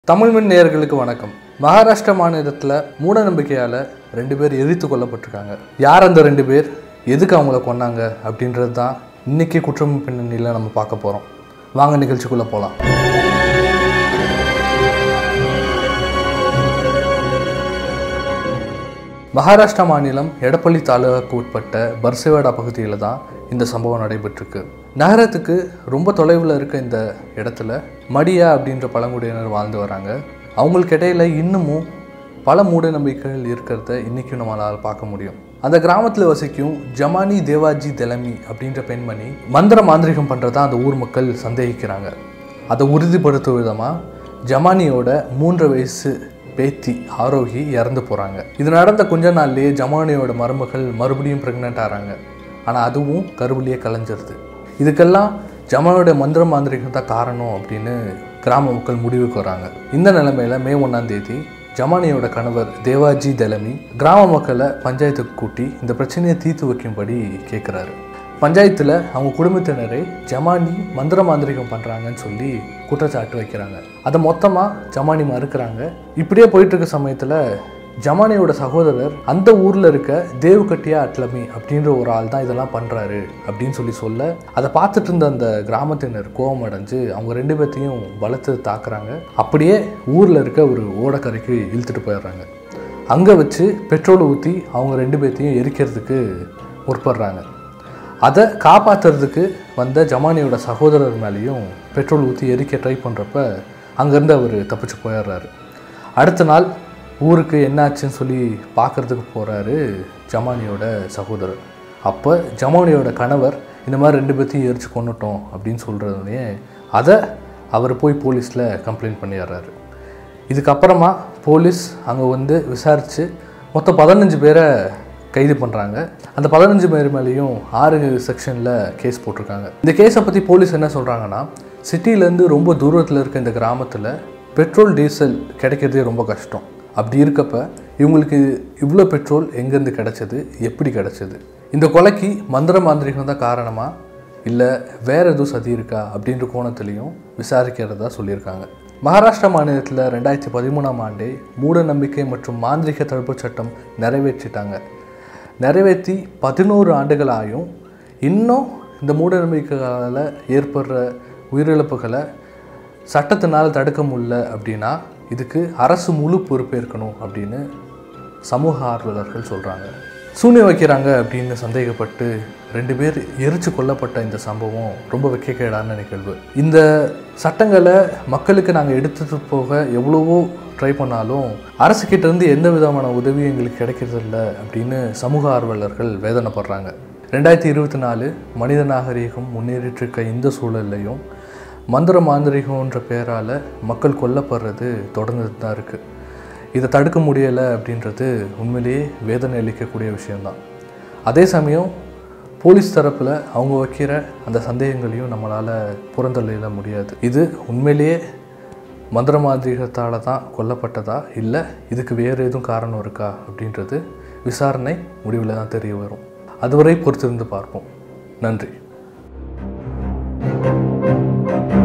தமிழ்மின் நேயர்களுக்கு வணக்கம் மகாராஷ்டிரா மாநிலத்தில் மூட நம்பிக்கையால் ரெண்டு பேர் எரித்து கொல்லப்பட்டிருக்காங்க யார் அந்த ரெண்டு பேர் எதுக்கு அவங்கள கொன்னாங்க அப்படின்றது தான் இன்னைக்கு குற்றம் பின்னணியில் நம்ம பார்க்க போகிறோம் வாங்க நிகழ்ச்சிக்குள்ளே போகலாம் மகாராஷ்டிரா மாநிலம் எடப்பள்ளி தாலுகாவுக்கு உட்பட்ட பர்சேவாடா பகுதியில் தான் இந்த சம்பவம் நடைபெற்றிருக்கு நகரத்துக்கு ரொம்ப தொலைவில் இருக்க இந்த இடத்துல மடியா அப்படின்ற பழங்குடியினர் வாழ்ந்து வராங்க அவங்களுக்கு இடையில இன்னமும் பல மூட நம்பிக்கைகள் இருக்கிறத இன்றைக்கும் நம்மளால் பார்க்க முடியும் அந்த கிராமத்தில் வசிக்கும் ஜமானி தேவாஜி தெலமி அப்படின்ற பெண்மணி மந்திர மாந்திரிகம் பண்ணுறதா அந்த ஊர் மக்கள் சந்தேகிக்கிறாங்க அதை உறுதிப்படுத்தும் விதமாக ஜமானியோட மூன்று வயசு பேத்தி ஆரோகி இறந்து போகிறாங்க இது நடந்த கொஞ்ச நாள்லயே ஜமானியோட மருமகள் மறுபடியும் ப்ரெக்னென்ட் ஆகிறாங்க ஆனால் அதுவும் கருவிலேயே கலைஞ்சிருது இதுக்கெல்லாம் ஜமானோட மந்திர மாந்திரிகம் தான் காரணம் அப்படின்னு கிராம மக்கள் முடிவுக்கு வராங்க இந்த நிலைமையில மே ஒன்றாம் தேதி ஜமானியோட கணவர் தேவாஜி தெலமி கிராம மக்களை பஞ்சாயத்துக்கு கூட்டி இந்த பிரச்சனையை தீர்த்து வைக்கும்படி கேட்குறாரு பஞ்சாயத்தில் அவங்க குடும்பத்தினரை ஜமானி மந்திர மாந்திரிகம் பண்ணுறாங்கன்னு சொல்லி குற்றச்சாட்டு வைக்கிறாங்க அதை மொத்தமாக ஜமானி மறுக்கிறாங்க இப்படியே போயிட்டு இருக்க சமயத்தில் ஜமானியோட சகோதரர் அந்த ஊரில் இருக்க தேவ்கட்டியா அட்லமி அப்படின்ற ஒரு ஆள் தான் இதெல்லாம் பண்ணுறாரு அப்படின்னு சொல்லி சொல்ல அதை பார்த்துட்டு இருந்த அந்த கிராமத்தினர் கோபம் அடைஞ்சு அவங்க ரெண்டு பேர்த்தையும் வளர்த்து தாக்குறாங்க அப்படியே ஊரில் இருக்க ஒரு ஓடக்கரைக்கு இழுத்துட்டு போயிடுறாங்க அங்கே வச்சு பெட்ரோல் ஊற்றி அவங்க ரெண்டு பேர்த்தையும் எரிக்கிறதுக்கு முற்படுறாங்க அதை காப்பாற்றுறதுக்கு வந்த ஜமானியோட சகோதரர் மேலேயும் பெட்ரோல் ஊற்றி எரிக்க ட்ரை பண்ணுறப்ப அங்கேருந்து அவர் தப்பிச்சு போயிடுறாரு அடுத்த நாள் ஊருக்கு என்னாச்சுன்னு சொல்லி பார்க்குறதுக்கு போகிறாரு ஜமானியோட சகோதரர் அப்போ ஜமானியோட கணவர் இந்த மாதிரி ரெண்டு பேர்த்தையும் எரிச்சு கொண்டுட்டோம் அப்படின்னு சொல்கிறதுனே அதை அவர் போய் போலீஸில் கம்ப்ளைண்ட் பண்ணிடுறாரு இதுக்கப்புறமா போலீஸ் அங்கே வந்து விசாரித்து மொத்தம் பதினஞ்சு பேரை கைது பண்ணுறாங்க அந்த பதினஞ்சு பேர் மேலேயும் ஆறு செக்ஷனில் கேஸ் போட்டிருக்காங்க இந்த கேஸை பற்றி போலீஸ் என்ன சொல்கிறாங்கன்னா சிட்டிலேருந்து ரொம்ப தூரத்தில் இருக்க இந்த கிராமத்தில் பெட்ரோல் டீசல் கிடைக்கிறதே ரொம்ப கஷ்டம் அப்படி இருக்கப்ப இவங்களுக்கு இவ்வளோ பெட்ரோல் எங்கேருந்து கிடைச்சது எப்படி கிடைச்சது இந்த கொலைக்கு மந்திர மாந்திரிகம் தான் காரணமா இல்லை வேற எதுவும் சதி இருக்கா அப்படின்ற கோணத்துலேயும் விசாரிக்கிறதா சொல்லியிருக்காங்க மகாராஷ்டிரா மாநிலத்தில் ரெண்டாயிரத்தி பதிமூணாம் ஆண்டே மூட நம்பிக்கை மற்றும் மாந்திரிக தடுப்புச் சட்டம் நிறைவேற்றிட்டாங்க நிறைவேற்றி பதினோரு ஆண்டுகளாயும் இன்னும் இந்த மூட நம்பிக்கைகளால் ஏற்படுற உயிரிழப்புகளை சட்டத்தினால் தடுக்க முடியல அப்படின்னா இதுக்கு அரசு முழு பொறுப்பேற்கணும் அப்படின்னு சமூக ஆர்வலர்கள் சொல்கிறாங்க சூனியம் வைக்கிறாங்க அப்படின்னு சந்தேகப்பட்டு ரெண்டு பேர் எரிச்சு கொல்லப்பட்ட இந்த சம்பவம் ரொம்ப வெக்கக்கேடான நிகழ்வு இந்த சட்டங்களை மக்களுக்கு நாங்கள் எடுத்துட்டு போக எவ்வளவோ ட்ரை பண்ணாலும் அரசுக்கிட்ட இருந்து எந்த விதமான உதவியும் எங்களுக்கு கிடைக்கிறதில்ல அப்படின்னு சமூக ஆர்வலர்கள் வேதனைப்படுறாங்க ரெண்டாயிரத்தி இருபத்தி நாலு மனித நாகரீகம் முன்னேறிட்டு இருக்க இந்த சூழல்லையும் மந்திர மாந்திரிகம்ன்ற பேரால் மக்கள் கொல்லப்படுறது தொடர்ந்துட்டு தான் இருக்குது இதை தடுக்க முடியலை அப்படின்றது உண்மையிலேயே வேதனை அளிக்கக்கூடிய விஷயம்தான் அதே சமயம் போலீஸ் தரப்பில் அவங்க வைக்கிற அந்த சந்தேகங்களையும் நம்மளால் புறந்தள்ளிட முடியாது இது உண்மையிலேயே மந்திர மாந்திரிகத்தால் தான் கொல்லப்பட்டதா இல்லை இதுக்கு வேறு எதுவும் காரணம் இருக்கா அப்படின்றது விசாரணை முடிவில் தான் தெரிய வரும் அதுவரை பொறுத்திருந்து பார்ப்போம் நன்றி